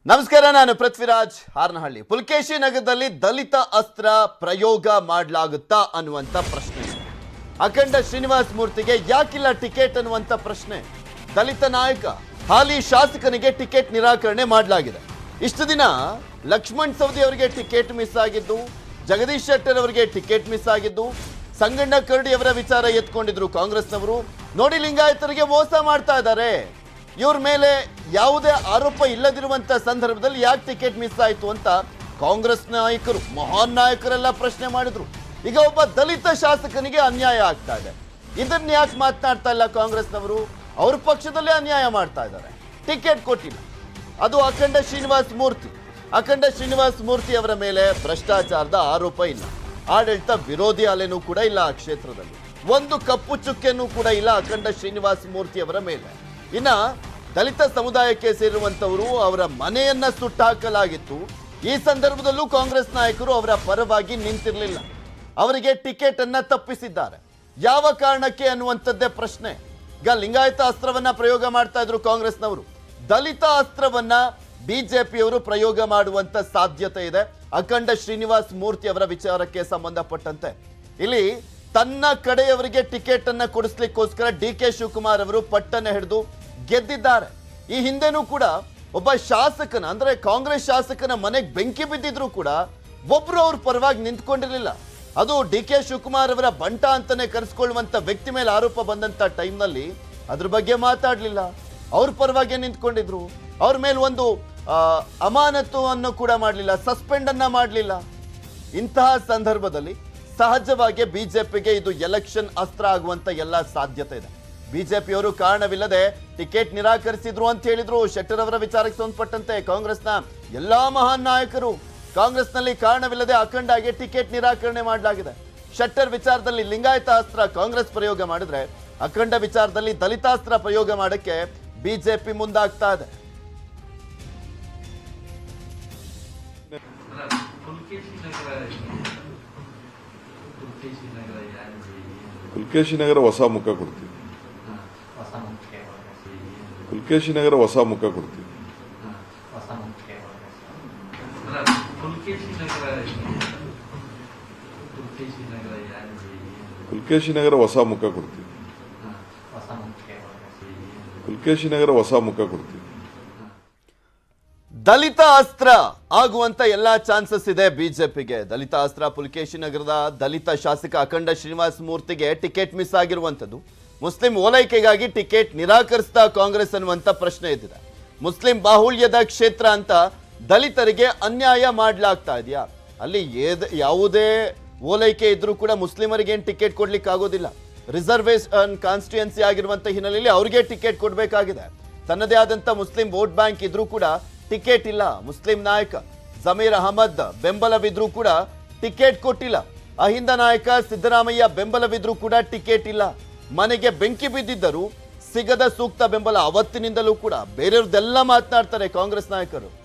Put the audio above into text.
ನಮಸ್ಕಾರ ನಾನು ಪೃಥ್ವಿರಾಜ್ ಹಾರನಹಳ್ಳಿ ಪುಲ್ಕೇಶಿ ನಗರದಲ್ಲಿ ದಲಿತ ಅಸ್ತ್ರ ಪ್ರಯೋಗ ಮಾಡಲಾಗುತ್ತಾ ಅನ್ನುವಂಥ ಪ್ರಶ್ನೆ ಅಖಂಡ ಶ್ರೀನಿವಾಸ್ ಮೂರ್ತಿಗೆ ಯಾಕಿಲ್ಲ ಟಿಕೆಟ್ ಅನ್ನುವಂಥ ಪ್ರಶ್ನೆ ದಲಿತ ನಾಯಕ ಹಾಲಿ ಶಾಸಕನಿಗೆ ಟಿಕೆಟ್ ನಿರಾಕರಣೆ ಮಾಡಲಾಗಿದೆ ಇಷ್ಟು ದಿನ ಲಕ್ಷ್ಮಣ್ ಸವದಿ ಅವರಿಗೆ ಟಿಕೆಟ್ ಮಿಸ್ ಆಗಿದ್ದು ಜಗದೀಶ್ ಶೆಟ್ಟರ್ ಅವರಿಗೆ ಟಿಕೆಟ್ ಮಿಸ್ ಆಗಿದ್ದು ಸಂಗಣ್ಣ ಕರಡಿ ಅವರ ವಿಚಾರ ಎತ್ಕೊಂಡಿದ್ರು ಕಾಂಗ್ರೆಸ್ನವರು ನೋಡಿ ಲಿಂಗಾಯತರಿಗೆ ಮೋಸ ಮಾಡ್ತಾ ಇದ್ದಾರೆ ಇವ್ರ ಮೇಲೆ ಯಾವುದೇ ಆರೋಪ ಇಲ್ಲದಿರುವಂತ ಸಂದರ್ಭದಲ್ಲಿ ಯಾಕೆ ಟಿಕೆಟ್ ಮಿಸ್ ಆಯ್ತು ಅಂತ ಕಾಂಗ್ರೆಸ್ ನಾಯಕರು ಮಹಾನ್ ನಾಯಕರೆಲ್ಲ ಪ್ರಶ್ನೆ ಮಾಡಿದ್ರು ಈಗ ಒಬ್ಬ ದಲಿತ ಶಾಸಕನಿಗೆ ಅನ್ಯಾಯ ಆಗ್ತಾ ಇದೆ ಇದನ್ನ ಯಾಕೆ ಮಾತನಾಡ್ತಾ ಇಲ್ಲ ಕಾಂಗ್ರೆಸ್ನವರು ಅವ್ರ ಪಕ್ಷದಲ್ಲೇ ಅನ್ಯಾಯ ಮಾಡ್ತಾ ಇದ್ದಾರೆ ಟಿಕೆಟ್ ಕೊಟ್ಟಿಲ್ಲ ಅದು ಅಖಂಡ ಶ್ರೀನಿವಾಸ್ ಮೂರ್ತಿ ಅಖಂಡ ಶ್ರೀನಿವಾಸ್ ಮೂರ್ತಿ ಅವರ ಮೇಲೆ ಭ್ರಷ್ಟಾಚಾರದ ಆರೋಪ ಇಲ್ಲ ಆಡಳಿತ ವಿರೋಧಿ ಅಲೆನೂ ಕೂಡ ಇಲ್ಲ ಆ ಕ್ಷೇತ್ರದಲ್ಲಿ ಒಂದು ಕಪ್ಪು ಚುಕ್ಕೆನೂ ಕೂಡ ಇಲ್ಲ ಅಖಂಡ ಶ್ರೀನಿವಾಸ್ ಮೂರ್ತಿ ಅವರ ಮೇಲೆ ಇನ್ನ ದಲಿತ ಸಮುದಾಯಕ್ಕೆ ಸೇರಿರುವಂತವರು ಅವರ ಮನೆಯನ್ನ ಸುಟ್ಟಾಕಲಾಗಿತ್ತು ಈ ಸಂದರ್ಭದಲ್ಲೂ ಕಾಂಗ್ರೆಸ್ ನಾಯಕರು ಅವರ ಪರವಾಗಿ ನಿಂತಿರಲಿಲ್ಲ ಅವರಿಗೆ ಟಿಕೆಟ್ ಅನ್ನ ತಪ್ಪಿಸಿದ್ದಾರೆ ಯಾವ ಕಾರಣಕ್ಕೆ ಅನ್ನುವಂಥದ್ದೇ ಪ್ರಶ್ನೆ ಈಗ ಲಿಂಗಾಯತ ಅಸ್ತ್ರವನ್ನ ಪ್ರಯೋಗ ಮಾಡ್ತಾ ಇದ್ರು ಕಾಂಗ್ರೆಸ್ನವರು ದಲಿತ ಅಸ್ತ್ರವನ್ನ ಬಿಜೆಪಿಯವರು ಪ್ರಯೋಗ ಮಾಡುವಂತ ಸಾಧ್ಯತೆ ಇದೆ ಅಖಂಡ ಶ್ರೀನಿವಾಸ್ ಮೂರ್ತಿ ಅವರ ವಿಚಾರಕ್ಕೆ ಸಂಬಂಧಪಟ್ಟಂತೆ ಇಲ್ಲಿ ತನ್ನ ಕಡೆಯವರಿಗೆ ಟಿಕೆಟ್ ಅನ್ನ ಕೊಡಿಸ್ಲಿಕ್ಕೋಸ್ಕರ ಡಿ ಕೆ ಶಿವಕುಮಾರ್ ಅವರು ಪಟ್ಟನ್ನ ಹಿಡಿದು ಗೆದ್ದಿದ್ದಾರೆ ಈ ಹಿಂದೆನೂ ಕೂಡ ಒಬ್ಬ ಶಾಸಕನ ಅಂದ್ರೆ ಕಾಂಗ್ರೆಸ್ ಶಾಸಕನ ಮನೆಗೆ ಬೆಂಕಿ ಬಿದ್ದಿದ್ರು ಕೂಡ ಒಬ್ರು ಅವ್ರ ಪರವಾಗಿ ನಿಂತ್ಕೊಂಡಿರ್ಲಿಲ್ಲ ಅದು ಡಿ ಕೆ ಶಿವಕುಮಾರ್ ಅವರ ಬಂಟ ಅಂತಾನೆ ಕರೆಸ್ಕೊಳ್ಳುವಂತ ವ್ಯಕ್ತಿ ಮೇಲೆ ಆರೋಪ ಬಂದಂತ ಟೈಮ್ನಲ್ಲಿ ಅದ್ರ ಬಗ್ಗೆ ಮಾತಾಡ್ಲಿಲ್ಲ ಅವ್ರ ಪರವಾಗಿ ನಿಂತ್ಕೊಂಡಿದ್ರು ಅವ್ರ ಮೇಲೆ ಒಂದು ಆ, ಅಮಾನತು ಅನ್ನು ಕೂಡ ಮಾಡಲಿಲ್ಲ ಸಸ್ಪೆಂಡ್ ಅನ್ನ ಮಾಡಲಿಲ್ಲ ಇಂತಹ ಸಂದರ್ಭದಲ್ಲಿ ಸಹಜವಾಗಿ ಬಿಜೆಪಿಗೆ ಇದು ಎಲೆಕ್ಷನ್ ಅಸ್ತ್ರ ಆಗುವಂತ ಎಲ್ಲ ಸಾಧ್ಯತೆ ಇದೆ ಬಿಜೆಪಿಯವರು ಕಾರಣವಿಲ್ಲದೆ ಟಿಕೆಟ್ ನಿರಾಕರಿಸಿದ್ರು ಅಂತ ಹೇಳಿದ್ರು ಶೆಟ್ಟರ್ ಅವರ ವಿಚಾರಕ್ಕೆ ಸಂಬಂಧಪಟ್ಟಂತೆ ಕಾಂಗ್ರೆಸ್ನ ಎಲ್ಲಾ ಮಹಾನ್ ನಾಯಕರು ಕಾಂಗ್ರೆಸ್ನಲ್ಲಿ ಕಾರಣವಿಲ್ಲದೆ ಅಖಂಡಾಗಿ ಟಿಕೆಟ್ ನಿರಾಕರಣೆ ಮಾಡಲಾಗಿದೆ ಶೆಟ್ಟರ್ ವಿಚಾರದಲ್ಲಿ ಲಿಂಗಾಯತ ಅಸ್ತ್ರ ಕಾಂಗ್ರೆಸ್ ಪ್ರಯೋಗ ಮಾಡಿದ್ರೆ ಅಖಂಡ ವಿಚಾರದಲ್ಲಿ ದಲಿತಾಸ್ತ್ರ ಪ್ರಯೋಗ ಮಾಡಕ್ಕೆ ಬಿಜೆಪಿ ಮುಂದಾಗ್ತಾ ಇದೆ ಪುಲ್ಕೇಶಿ ನಗರ ಪುಲ್ಕೇಶಿ ನಗರ ಯಾರು ಪುಲ್ಕೇಶಿ ನಗರ ಹೊಸ ಮುಖ ಕೊಡ್ತೀವಿ ಹೊಸ ಮುಖ್ಯ ಪುಲ್ಕೇಶಿ ನಗರ ಹೊಸ ಮುಖ ಕೊಡ್ತೀವಿ ಹೊಸ ಮುಖ್ಯ ಪುಲ್ಕೇಶಿ ನಗರ ಪುಲ್ಕೇಶಿ ನಗರ ಯಾರು ಪುಲ್ಕೇಶಿ ನಗರ ಹೊಸ ಮುಖ ಕೊಡ್ತೀವಿ ಹೊಸ ಮುಖ್ಯ ಪುಲ್ಕೇಶಿ ನಗರ ಹೊಸ ಮುಖ ಕೊಡ್ತೀವಿ ದಲಿತ ಅಸ್ತ್ರ ಆಗುವಂತ ಎಲ್ಲಾ ಚಾನ್ಸಸ್ ಇದೆ ಬಿಜೆಪಿಗೆ ದಲಿತ ಅಸ್ತ್ರ ಪುಲ್ಕೇಶಿ ನಗರದ ದಲಿತ ಶಾಸಕ ಅಖಂಡ ಶ್ರೀನಿವಾಸ್ ಮೂರ್ತಿಗೆ ಟಿಕೆಟ್ ಮಿಸ್ ಆಗಿರುವಂತದ್ದು ಮುಸ್ಲಿಂ ಓಲೈಕೆಗಾಗಿ ಟಿಕೆಟ್ ನಿರಾಕರಿಸಿದ ಕಾಂಗ್ರೆಸ್ ಅನ್ನುವಂತ ಪ್ರಶ್ನೆ ಇದ್ದಿದೆ ಮುಸ್ಲಿಂ ಬಾಹುಳ್ಯದ ಕ್ಷೇತ್ರ ಅಂತ ದಲಿತರಿಗೆ ಅನ್ಯಾಯ ಮಾಡ್ಲಾಗ್ತಾ ಇದೆಯಾ ಅಲ್ಲಿ ಏದ್- ಯಾವುದೇ ಓಲೈಕೆ ಇದ್ರೂ ಕೂಡ ಮುಸ್ಲಿಮರಿಗೆ ಏನು ಟಿಕೆಟ್ ಕೊಡ್ಲಿಕ್ಕೆ ಆಗೋದಿಲ್ಲ ರಿಸರ್ವೇಶನ್ ಕಾನ್ಸ್ಟಿಟ್ಯೂನ್ಸಿ ಆಗಿರುವಂತ ಹಿನ್ನೆಲೆಯಲ್ಲಿ ಅವ್ರಿಗೆ ಟಿಕೆಟ್ ಕೊಡಬೇಕಾಗಿದೆ ತನ್ನದೇ ಆದಂತ ಮುಸ್ಲಿಂ ವೋಟ್ ಬ್ಯಾಂಕ್ ಇದ್ರೂ ಕೂಡ ಟಿಕೆಟ್ ಇಲ್ಲ ಮುಸ್ಲಿಂ ನಾಯಕ ಜಮೀರ್ ಅಹಮದ್ ಬೆಂಬಲವಿದ್ರೂ ಕೂಡ ಟಿಕೆಟ್ ಕೊಟ್ಟಿಲ್ಲ ಅಹಿಂದ ನಾಯಕ ಸಿದ್ದರಾಮಯ್ಯ ಬೆಂಬಲವಿದ್ರೂ ಕೂಡ ಟಿಕೆಟ್ ಇಲ್ಲ ಮನೆಗೆ ಬೆಂಕಿ ಬಿದ್ದಿದ್ದರು ಸಿಗದ ಸೂಕ್ತ ಬೆಂಬಲ ಅವತ್ತಿನಿಂದಲೂ ಕೂಡ ಬೇರೆಯವ್ರದ್ದೆಲ್ಲ ಮಾತನಾಡ್ತಾರೆ ಕಾಂಗ್ರೆಸ್ ನಾಯಕರು